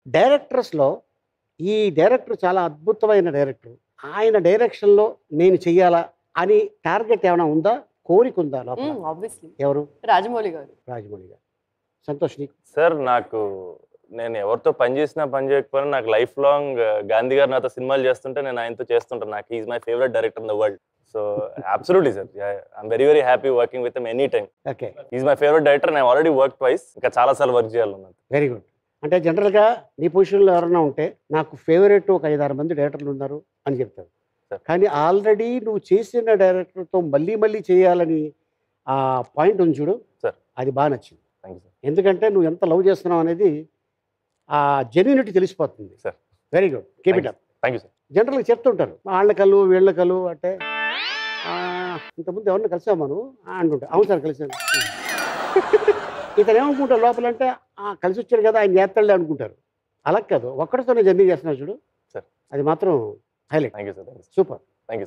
డైరెక్టర్స్లో ఈ డైరెక్టర్ చాలా అద్భుతమైన డైరెక్టర్ ఆయన డైరెక్షన్లో నేను చెయ్యాలా అని టార్గెట్ ఏమైనా ఉందా కోరిక ఉందా లోపల ఆబ్వియస్లీ ఎవరు రాజమౌళి గారు రాజమౌళి గారు సంతోష్ నీకు సార్ నాకు నేను ఎవరితో పని చేసినా పని చేయకపోయినా నాకు లైఫ్ లాంగ్ గాంధీ గారు నాతో సినిమాలు చేస్తుంటే నేను ఆయనతో చేస్తుంటాను నాకు is my favourite director in the world so absolutely sir I'm very very happy working with any time okay is my favourite director నేను ఆల్రెడీ వర్క్ ట్వైస్ ఇంకా చాలా సార్లు వర్క్ చేయాలన్నది వెరీ గుడ్ అంటే జనరల్గా నీ పొజిషన్లో ఎవరైనా ఉంటే నాకు ఫేవరెట్ ఒక ఐదారు మంది డైరెక్టర్లు ఉన్నారు అని చెప్తారు Sir. కానీ ఆల్రెడీ నువ్వు చేసిన డైరెక్టర్తో మళ్ళీ మళ్ళీ చేయాలని ఆ పాయింట్ ఉంది చూడు Sir. అది బాగా నచ్చింది థ్యాంక్ యూ సార్ ఎందుకంటే నువ్వు ఎంత లవ్ చేస్తున్నావు అనేది ఆ జెన్యునిటీ తెలిసిపోతుంది Sir. Very good keep it up thank you sir జనరల్గా చెప్తుంటారు వాళ్ళ కలు వీళ్ళ కలు అంటే "ఆ, ఇంతకుముందు ఎవరిని కలిసావు మనం అంటుంటా అవును సార్ కలిసాను ఇతను ఏమనుకుంటారు లోపల అంటే "ఆ, కలిసి వచ్చాడు కదా ఆయన చేస్తాడులే అనుకుంటారు అలా కాదు ఒక్కడితోనే జర్నీ చేస్తున్నాడు చూడు Sir. అది మాత్రం highlight thank you sir thank you super